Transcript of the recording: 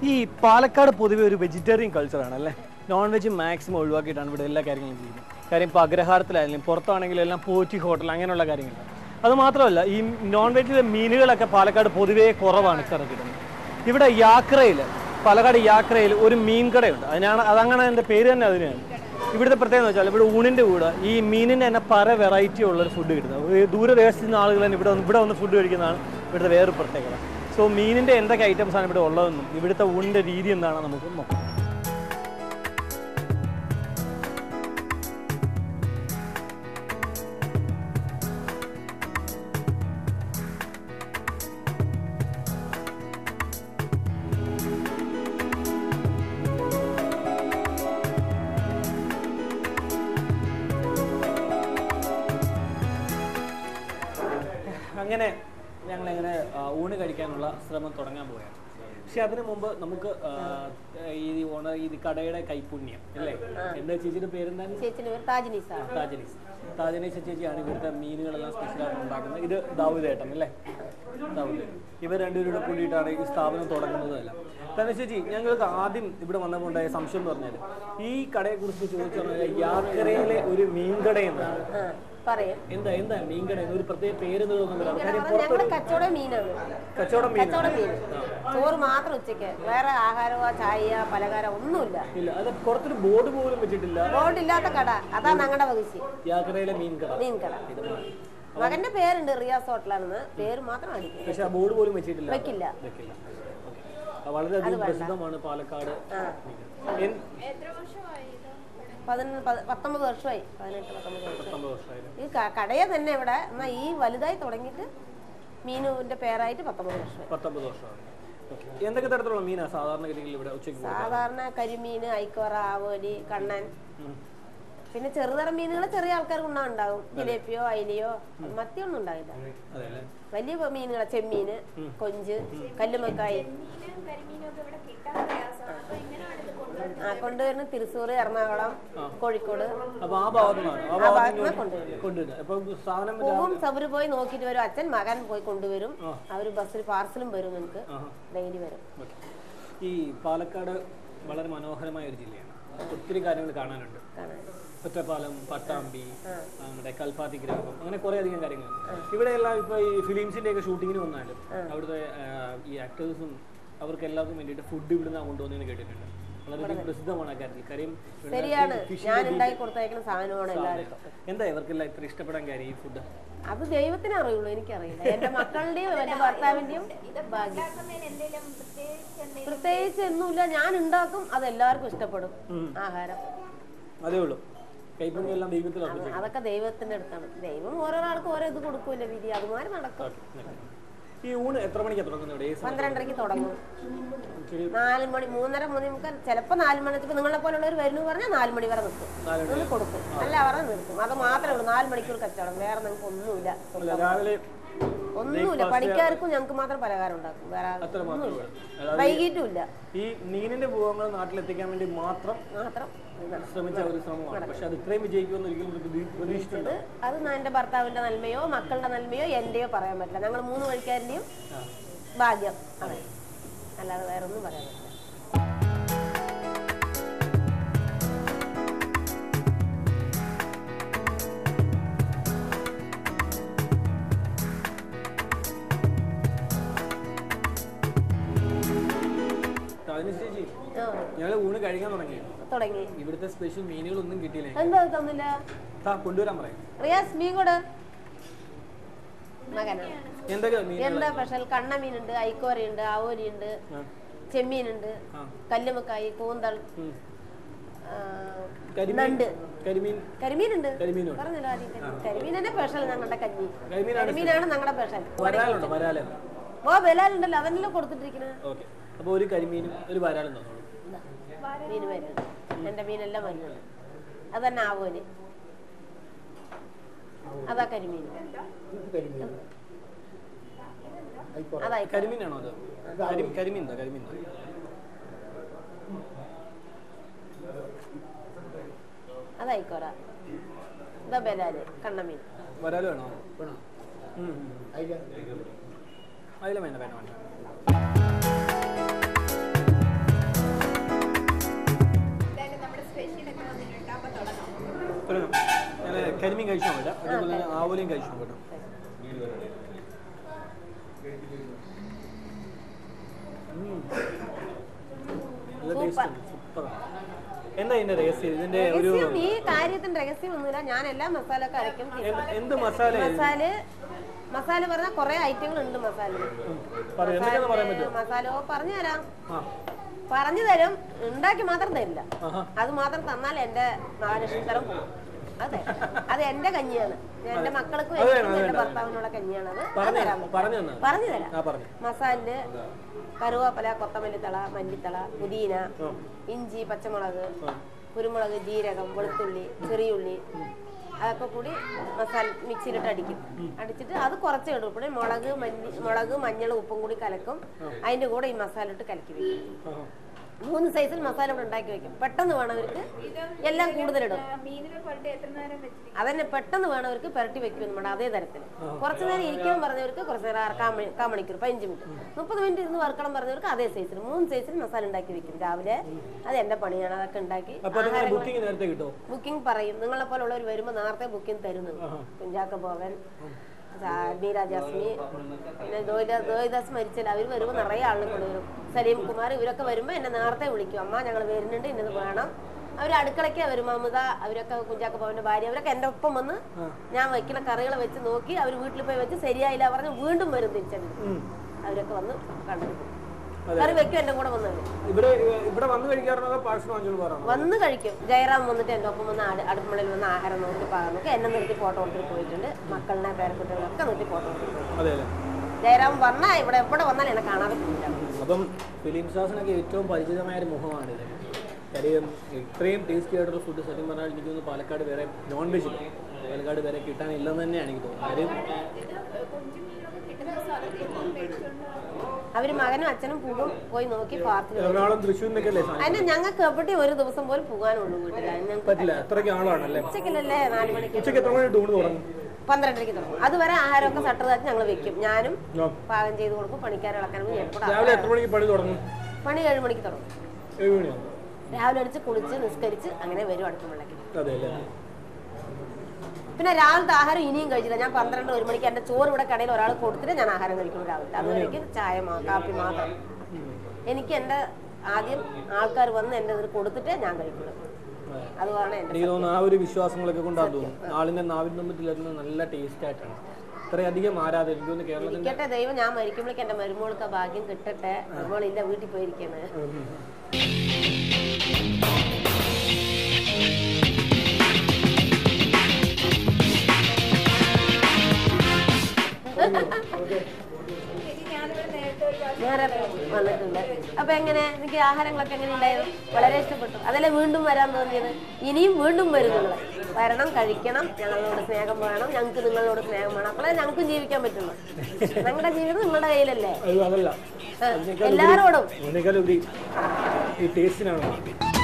ഈ പാലക്കാട് പൊതുവെ ഒരു വെജിറ്റേറിയൻ കൾച്ചറാണ് അല്ലേ നോൺ വെജ് മാക്സിമം ഒഴിവാക്കിയിട്ടാണ് ഇവിടെ എല്ലാ കാര്യങ്ങളും ചെയ്യുന്നത് കാര്യം ഇപ്പോൾ അഗ്രഹാരത്തിലായാലും പുറത്താണെങ്കിലും എല്ലാം പോറ്റി ഹോട്ടൽ അങ്ങനെയുള്ള കാര്യങ്ങൾ അത് മാത്രമല്ല ഈ നോൺ വെജിലെ മീനുകളൊക്കെ പാലക്കാട് പൊതുവേ കുറവാണ് ഇത്തരം കിട്ടുന്നത് ഇവിടെ യാക്രയിൽ പാലക്കാട് യാക്രയിൽ ഒരു മീൻ കടയുണ്ട് അതിനാണ് അതങ്ങനെ എൻ്റെ പേര് തന്നെ അതിനാണ് ഇവിടുത്തെ പ്രത്യേകത എന്ന് വെച്ചാൽ ഇവിടെ ഊണിൻ്റെ കൂടെ ഈ മീനിൻ്റെ തന്നെ പല വെറൈറ്റി ഉള്ളൊരു ഫുഡ് കിട്ടുന്നത് ഈ ദൂരദേശത്ത് നിന്ന് ആളുകൾ തന്നെ ഇവിടെ വന്ന് ഇവിടെ വന്ന് ഫുഡ് കഴിക്കുന്നതാണ് ഇവിടുത്തെ വേറൊരു പ്രത്യേകത സോ മീനിൻ്റെ എന്തൊക്കെ ഐറ്റംസ് ആണ് ഇവിടെ ഉള്ളതെന്നും ഇവിടുത്തെ ഊണിൻ്റെ രീതി എന്താണെന്ന് നമുക്ക് നോക്കാം അങ്ങനെ ഞങ്ങൾ അങ്ങനെ ഊണ് കഴിക്കാനുള്ള ശ്രമം തുടങ്ങാൻ പോവുകയാണ് പക്ഷെ അതിനു മുമ്പ് നമുക്ക് ആ, ഈ ഓണ ഈ കടയുടെ കൈപുണ്യം അല്ലേ എന്താ ചേച്ചിയുടെ പേരെന്താണ് ചേച്ചിന് പേര് താജിനിസാ താജനീസ് താജനീസ് ചേച്ചിയാണ് ഇവിടുത്തെ മീനുകളെല്ലാം സ്പെഷ്യലായിട്ട് ഉണ്ടാക്കുന്നത് ഇത് ദാവൂദ് ഏട്ടൻ അല്ലേ ദാവൂദ് ഇവർ രണ്ടുപേരുടെ കൂടിയിട്ടാണ് ഈ സ്ഥാപനം തുടങ്ങുന്നത് എല്ലാം തന്നെ ചേച്ചി ഞങ്ങൾക്ക് ആദ്യം ഇവിടെ വന്നപ്പോൾ ഉണ്ടായ സംശയം എന്ന് പറഞ്ഞാൽ ഈ കടയെ കുറിച്ച് ചോദിച്ചു പറഞ്ഞാൽ യാക്കരയിലെ ഒരു മീൻകടയെന്നാണ് ആ പറയും എന്താ എന്താ മീൻകട ഒരു പ്രത്യേക പേര് തോന്നുന്നില്ല കാര്യം ഞങ്ങളുടെ കച്ചവടം മീനാണ് കച്ചവടം മീൻ കച്ചവടം മീൻ ചോറ് മാത്രം ഉച്ചയ്ക്ക് വേറെ ആഹാരമോ ചായ പലഹാരം ഒന്നുമില്ല ഇല്ല അത് പുറത്തൊരു ബോർഡ് പോലും വെച്ചിട്ടില്ല ബോർഡില്ലാത്ത കട അതാ ഞങ്ങളുടെ വകുശി യാക്കരയിലെ മീൻ കട മീൻ കട മകന്റെ പേരുണ്ട് റിയാസ് ഹോട്ടലാണെന്ന് പേര് മാത്രം അടിക്കും പക്ഷെ ആ ബോർഡ് പോലും വെച്ചിട്ടില്ല വെക്കില്ല വെക്കില്ല ആ, വളരെയധികം പ്രസിദ്ധമാണ് പാലക്കാട് ആ എൻ- പതിനൊന്ന് പത്- പത്തൊമ്പത് വർഷമായി പതിനെട്ട് പത്തൊമ്പത് വർഷം പത്തൊമ്പത് വർഷമായാലും ഈ ക- കടയെ തന്നെ ഇവിടെ എന്നാൽ ഈ വലുതായി തുടങ്ങിയിട്ട് മീനുവിന്റെ പേരായിട്ട് പത്തൊമ്പത് വർഷമായി പത്തൊമ്പത് വർഷമാണ് ഓക്കെ എന്തൊക്കെ തരത്തിലുള്ള മീനാ സാധാരണഗതിയിൽ ഇവിടെ ഉച്ചയ്ക്ക് പോകുന്നത്? സാധാരണ കരിമീൻ ഐക്കോറ ആവോലി കണ്ണൻ ഉം. പിന്നെ ചെറുതരം മീനുകൾ ചെറിയ ആൾക്കാർക്ക് ഉണ്ണാൻ ഉണ്ടാവും ജിലേപ്പിയോ അയിലയോ മത്തിയൊന്നും ഉണ്ടാവില്ല അതെ അല്ലേ വലിയ മീനുകളെ ചെമ്മീന് കൊഞ്ച് കല്ലുമക്കായി ആ കൊണ്ടുവരുന്ന തൃശ്ശൂർ എറണാകുളം കോഴിക്കോട് അപ്പൊ ആ ഭാഗത്തു നിന്നാണ് ആ ആ ഭാഗത്ത് ഭാഗത്ത് നിന്ന് കൊണ്ടുവരും കൊണ്ടുവരുന്നത് അപ്പൊ സാധനം പോവും സബര് പോയി നോക്കിയിട്ട് വരും അച്ഛൻ മകൻ പോയി കൊണ്ടുവരും ആ. അവര് ബസ്സിൽ പാർസലും വരും നിങ്ങൾക്ക് ആഹാ. ഡെയിലി വരും ഓക്കെ. ഈ പാലക്കാട് വളരെ മനോഹരമായ ഒരു ജില്ലയാണ് ഒത്തിരി കാര്യങ്ങൾ കാണാനുണ്ട് കാണാൻ ഒറ്റപ്പാലം പട്ടാമ്പി നമ്മുടെ കൽപ്പാത്തി ഗ്രാമം അങ്ങനെ കുറേ അധികം കാര്യങ്ങളുണ്ട് ഇവിടെയെല്ലാം ഇപ്പോൾ ഈ ഫിലിംസിൻ്റെ ഒക്കെ ഷൂട്ടിങ്ങിന് വന്നാലും അവിടുത്തെ ആ, ഈ ആക്ടേഴ്സും അവർക്ക് എല്ലാവർക്കും വേണ്ടിയിട്ട് ഫുഡ് ഇവിടുന്ന് കൊണ്ടുവന്നതെന്ന് കേട്ടിട്ടുണ്ട് വളരെയധികം പ്രസിദ്ധമാണ് ആ കാര്യത്തിൽ കാര്യം ഇവിടെ ശരിയാണ് fish ഞാൻ ന്റെ ഉണ്ടാക്കി കൊടുത്തേക്കുന്ന സാധനമാണ് എല്ലാവർക്കും എന്താ ഇവർക്കെല്ലാം ഇത്ര ഇഷ്ടപ്പെടാൻ കാര്യം ഈ ഫുഡ് അത് ദൈവത്തിനെ അറിയുള്ളൂ എനിക്കറിയില്ല എന്റെ മക്കളുടെയും എന്റെ ഭർത്താവിന്റെയും ഭാഗ്യം പ്രത്യേകിച്ച് ഒന്നുമില്ല ഞാൻ ഉണ്ടാക്കും അത് എല്ലാവർക്കും ഇഷ്ടപ്പെടും ആഹാരം അതേ ഉള്ളൂ കൈപ്പുണ്യം എല്ലാം ദൈവത്തിൽ അർപ്പിച്ചു അതൊക്കെ ദൈവത്തിന്റെ അടുത്താണ് ദൈവം ഓരോ ആൾക്കും ഓരോ ഇത് കൊടുക്കൂല വിധി അതുമാതിരി നടക്കും ഈ ഊണ് എത്ര മണിക്കാണ് തുടങ്ങുന്നത് ഇവിടെ? ഈ സമയം പന്ത്രണ്ടരയ്ക്ക് തുടങ്ങും ശരി നാല് മണി മൂന്നര മൂന്നേ മുക്കാൽ ചിലപ്പോൾ നാല് മണി ഇപ്പൊ നിങ്ങളെ പോലുള്ളവർ വരുന്നു പറഞ്ഞാൽ നാല് മണി വരെ നിൽക്കും നാല് നിന്ന് കൊടുക്കും അല്ല അവരെ നിർത്തും അത് മാത്രമേ ഉള്ളൂ നാല് മണിക്കൂർ കച്ചവടം വേറെ നിങ്ങൾക്ക് ഒന്നുമില്ല അല്ല, രാവിലെ ഒന്നുമില്ല പണിക്കാർക്കും ഞങ്ങൾക്ക് മാത്രം പലഹാരം ഉണ്ടാക്കും വേറെ ആർക്കും അത്ര മാത്രമേ ഉള്ളൂ അല്ലാതെ വൈകിട്ടും ഇല്ല ഈ മീനിന്റെ ഭൂവങ്ങൾ നാട്ടിലെത്തിക്കാൻ വേണ്ടി മാത്രം മാത്രം ഇതാണ്. ശ്രമിച്ച ഒരു ശ്രമമാണ് പക്ഷെ അത് ഇത്രയും വിജയിക്കുമെന്ന് ഒരിക്കലും പ്രതി- പ്രതീക്ഷിച്ചിട്ടുണ്ട് അത് ന- എൻ്റെ ഭർത്താവിന്റെ നന്മയോ മക്കളുടെ നന്മയോ എന്റെയോ പറയാൻ പറ്റില്ല ഞങ്ങൾ മൂന്ന് വഴിക്കാരൻ്റെയും ഭാഗ്യം അതെ അല്ലാതെ വേറെ ഒന്നും പറയാൻ പറ്റില്ല അതിന് ചേച്ചി ആ, ഞങ്ങൾ ഊണ് കഴിക്കാൻ തുടങ്ങി തുടങ്ങി ഇവിടുത്തെ സ്പെഷ്യൽ മീനുകളൊന്നും കിട്ടിയില്ല എന്താ ഇത് തന്നില്ല താ കൊണ്ടുവരാൻ പറയാം റിയാസ് മീൻ കൂടെ മകനാണ് എന്തൊക്കെ മീൻ എന്താ സ്പെഷ്യൽ കണ്ണ മീനുണ്ട് ഐക്കോരയുണ്ട് ആവോലിയുണ്ട് ആ, ചെമ്മീനുണ്ട് ആ. കല്ലുമക്കായി കൂന്തൾ ഉം. ആ, കരിമീൻ നണ്ട് കരിമീൻ കരിമീനുണ്ട് കരിമീനുണ്ട് പറഞ്ഞല്ലോ ആദ്യം കരിമീൻ. കരിമീനന്നെ സ്പെഷ്യൽ ഞങ്ങളുടെ കഞ്ഞി കരിമീനാണ് കരിമീനാണ് ഞങ്ങളുടെ സ്പെഷ്യൽ വരാലുണ്ടോ വരാല ഓ ബലാലുണ്ടല്ലോ അവനെല്ലാം കൊടുത്തിട്ടിരിക്കണ ഓക്കെ അപ്പോൾ ഒരു കരിമീനും ഒരു വരാലും തന്നോളൂ മീൻ വരുന്നുണ്ട് എന്റെ മീനെല്ലാം വരുന്നുണ്ട് അതന്നെ ആവോല് അതാ കരിമീൻ അതായി കരിമീനാണോ അത് കരി- കരിമീൻ എന്താ കരിമീൻ എന്താ? അതായിക്കോടാ ഇതാ ബലാല് കണ്ണമീൻ വരാല് വേണോ വേണോ ഉം, ഉം. അതില വേണ്ട വേണ്ട വേണ്ട കരിമീൻ കഴിച്ചു നോക്കട്ടെ അതേപോലെ തന്നെ ആവോലിയും കഴിച്ചു നോക്കട്ടെ ഉം. നല്ല ടേസ്റ്റ് ഉണ്ട് സൂപ്പർ എന്താ ഇതിന്റെ രഹസ്യം ഇതിന്റെ ഒരു രഹസ്യം ഈ കാര്യത്തിന്റെ രഹസ്യമൊന്നുമില്ല ഞാൻ എല്ലാ മസാല ഒക്കെ അരയ്ക്കും എന്ത്- എന്ത് മസാല മസാല മസാല പറഞ്ഞാൽ കുറെ ഐറ്റങ്ങൾ ഉണ്ട് മസാലയിൽ പറയൂ എന്തൊക്കെയാന്ന് പറയാൻ പറ്റുമോ മസാല പറഞ്ഞു തരാം ആ പറഞ്ഞു തരും ഉണ്ടാക്കി മാത്രം തരില്ല ആഹാ അത് മാത്രം തന്നാൽ എന്റെ മഹാലക്ഷ്മിത്തരം പോകും അതെ അത് എന്റെ കഞ്ഞിയാണ് ഞാൻ എന്റെ മക്കൾക്കും അത് എനിക്കും വേണം, എന്റെ അത് ഭർത്താവിനുള്ള കഞ്ഞിയാണ് അത് അത് പറഞ്ഞു തരാൻ പറ്റും. പറഞ്ഞു തന്നാ പറഞ്ഞു തരാം ആ പറഞ്ഞു മസാലില് കറുവാപ്പല കൊത്തമല്ലിത്തള മല്ലിത്തള പുതിന ആ. ഇഞ്ചി പച്ചമുളക് ആ. കുരുമുളക് ജീരകം വെളുത്തുള്ളി ചെറിയുള്ളി അതൊക്കെ കൂടി മസാല മിക്സിയിലിട്ട് അടിക്കും അടിച്ചിട്ട് അത് കുറച്ച് ഇടും പിന്നെ മുളക് മല്ലി മുളക് മഞ്ഞൾ ഉപ്പും കൂടി കലക്കും അതിന്റെ കൂടെ ഈ മസാല ഇട്ട് കലക്കി വെക്കും ആ. മൂന്ന് സൈസിൽ മസാല ഇവിടെ ഉണ്ടാക്കി വെക്കും പെട്ടെന്ന് വേണവർക്ക് എല്ലാം കൂടുതലിടും മീനിനെ പുരട്ടി എത്ര നേരം വെച്ചിരിക്കും അതന്നെ പെട്ടെന്ന് വേണവർക്ക് പുരട്ടി വെക്കും നമ്മുടെ അതേ തരത്തിൽ കുറച്ച് നേരം ഇരിക്കാൻ പറഞ്ഞവർക്ക് കുറച്ച് നേരം അര- കാ മണി- കാ മണിക്കൂർ പതിനഞ്ച് മിനിറ്റ് മുപ്പത് മിനിറ്റ് ഇരുന്ന് വറുക്കണം പറഞ്ഞവർക്ക് അതേ സൈസിൽ മൂന്ന് സൈസിൽ മസാല ഉണ്ടാക്കി വെക്കും രാവിലെ അത് എന്റെ പണിയാണ് അതൊക്കെ ഉണ്ടാക്കി അപ്പൊ നിങ്ങൾ ബുക്കിംഗ് നേരത്തെ കിട്ടുമോ ബുക്കിംഗ് പറയും നിങ്ങളെ പോലുള്ളവർ വരുമ്പോൾ നേരത്തെ ബുക്കിംഗ് തരുന്നു കുഞ്ചാക്ക ഭവൻ മീര ജാസ്മി പിന്നെ ദോയിദ- ദോയിദാസ് മരിച്ചില്ല അവർ വരുമ്പോൾ നിറയെ ആളുകൾ കൊണ്ടുവരും സലീം കുമാർ ഇവരൊക്കെ വരുമ്പോൾ എന്നെ നേരത്തെ വിളിക്കും അമ്മ ഞങ്ങൾ വരുന്നുണ്ട് ഇന്നത് വേണം അവർ അടുക്കളയ്ക്ക് വരും മമത അവരൊക്കെ കുഞ്ചാക്ക ഭവന്റെ ഭാര്യ അവരൊക്കെ എൻ്റെ ഒപ്പം വന്ന് ഞാൻ വയ്ക്കുന്ന കറികൾ വെച്ച് നോക്കി അവർ വീട്ടിൽ പോയി വെച്ച് ശരിയായില്ല പറഞ്ഞ് വീണ്ടും വരും തിരിച്ചത് ഉം. അവരൊക്കെ വന്ന് കണ്ടെടുക്കും കറി വെക്കും എൻ്റെ കൂടെ വന്നവർ ഇവിടെ ഇവിടെ വന്ന് കഴിക്കാറുണ്ടോ പാഴ്സൽ വാങ്ങിച്ചോണ്ട് പോകാറാണോ വന്ന് കഴിക്കും ജയറാം വന്നിട്ട് എൻ്റെ ഒപ്പം വന്ന് അടു- അടുക്കളയിൽ വന്ന് ആഹാരം നോക്കി പാകം നോക്കി എന്നെ നിർത്തി ഫോട്ടോ എടുത്തിട്ട് പോയിട്ടുണ്ട് മക്കളിനെ പേരക്കുട്ടികളൊക്കെ നിർത്തി ഫോട്ടോ എടുത്തിട്ട് പോയി അതെ അല്ലേ ജയറാം വന്നാൽ ഇവിടെ എവിടെ വന്നാൽ എന്നെ കാണാതെ പോയില്ല അപ്പം ഫിലിം സ്റ്റാർസിനൊക്കെ ഏറ്റവും പരിചിതമായ ഒരു മുഖമാണ് ഇത് കാര്യം ഇത്രയും ടേസ്റ്റി ആയിട്ടുള്ള ഫുഡ് സത്യം പറഞ്ഞാൽ എനിക്ക് തോന്നുന്നു പാലക്കാട് വേറെ നോൺ വെജ് പാലക്കാട് വേറെ കിട്ടാനില്ലെന്ന് തന്നെയാണ് എനിക്ക് തോന്നുന്നത് കാര്യം കൊഞ്ചും മീനൊക്കെ കിട്ടുന്ന സ്ഥലത്തേക്ക് മേടിച്ചോണ്ട് അവർ മകനും അച്ഛനും പോകും പോയി നോക്കി പാർത്തിൽ എറണാകുളം തൃശ്ശൂർ നിന്നൊക്കെ അല്ലേ സാധനം അതിന് ഞങ്ങൾക്ക് എവിടെ ഒരു ദിവസം പോലും പോകാനുള്ളൂ വീട്ടിൽ അതിന് ഞങ്ങൾക്ക് പറ്റില്ല അത്രയ്ക്ക് ആളാണല്ലേ ഉച്ചക്കലല്ലേ നാല് മണിക്ക് ഉച്ചയ്ക്ക് എത്ര മണി ടൂണ് തുടങ്ങും പന്ത്രണ്ടരയ്ക്ക് തുടങ്ങും അതുവരെ ആഹാരമൊക്കെ സട്ടതാക്കി ഞങ്ങൾ വെക്കും ഞാനും ആ. പാകം ചെയ്ത് കൊടുക്കും പണിക്കാരെ ഇളക്കാനും ഞാൻ കൂടെ രാവിലെ എത്ര മണിക്ക് പണി തുടങ്ങും പണി ഏഴ് മണിക്ക് തുടങ്ങും ഏഴ് മണിയാവും രാവിലെ അടിച്ച് കുളിച്ച് നിസ്കരിച്ച് അങ്ങനെ വരും അടുക്കുമ്പോഴേക്ക് അതെ അല്ലേ പിന്നെ രാവിലത്തെ ആഹാരം ഇനിയും കഴിച്ചില്ല ഞാൻ പന്ത്രണ്ട് ഒരു മണിക്ക് എൻ്റെ ചോറ് ഇവിടെ കടയിൽ ഒരാൾ കൊടുത്തിട്ട് ഞാൻ ആഹാരം കഴിക്കുള്ളൂ രാവിലത്തെ അതുവരേക്കും ചായ മാ- കാപ്പി മാത്രം എനിക്ക് എൻ്റെ ആദ്യം ആൾക്കാർ വന്ന് എൻ്റെ ഇതിൽ കൊടുത്തിട്ടേ ഞാൻ കഴിക്കുള്ളൂ അതുകൊണ്ടാണ് എൻ്റെ എനിക്ക് തോന്നുന്നു ആ ഒരു വിശ്വാസങ്ങളൊക്കെ കൊണ്ടാണ് തോന്നുന്നു ആളിന്റെ നാവിൻ തുമ്പത്തിലിരുന്ന് നല്ല ടേസ്റ്റ് ആയിട്ടാണ് ഇത്രയധികം ആരാധന എനിക്ക് തോന്നുന്നു കേരളത്തിൽ ഇരിക്കട്ടെ ദൈവം ഞാൻ മരിക്കുമ്പോഴേക്ക് എൻ്റെ മരുമോൾക്ക് ആ ഭാഗ്യം കിട്ടട്ടെ മരുമോളില്ല വീട്ടിൽ പോയിരിക്കുന്നത് ചേച്ചി ഞാനിവിടെ നേരത്തെ ഒരു പ്രാവശ്യം നേരെ വന്നിട്ടുണ്ട് അപ്പൊ എങ്ങനെ എനിക്ക് ആഹാരങ്ങളൊക്കെ എങ്ങനെ ഉണ്ടായിരുന്നു വളരെ ഇഷ്ടപ്പെട്ടു അതല്ലേ വീണ്ടും വരാൻ തോന്നിയത് ഇനിയും വീണ്ടും വരും നിങ്ങൾ വരണം കഴിക്കണം ഞങ്ങളോട് സ്നേഹം വേണം ഞങ്ങൾക്ക് നിങ്ങളോട് സ്നേഹം വേണം അപ്പോഴേ ഞങ്ങൾക്കും ജീവിക്കാൻ പറ്റുള്ളൂ ഞങ്ങളുടെ ജീവിതം നിങ്ങളുടെ കയ്യിലല്ലേ അത് അതല്ല ആ, എല്ലാരോടും അതിനേക്കാളുപരി ഈ ടേസ്റ്റിനാണ്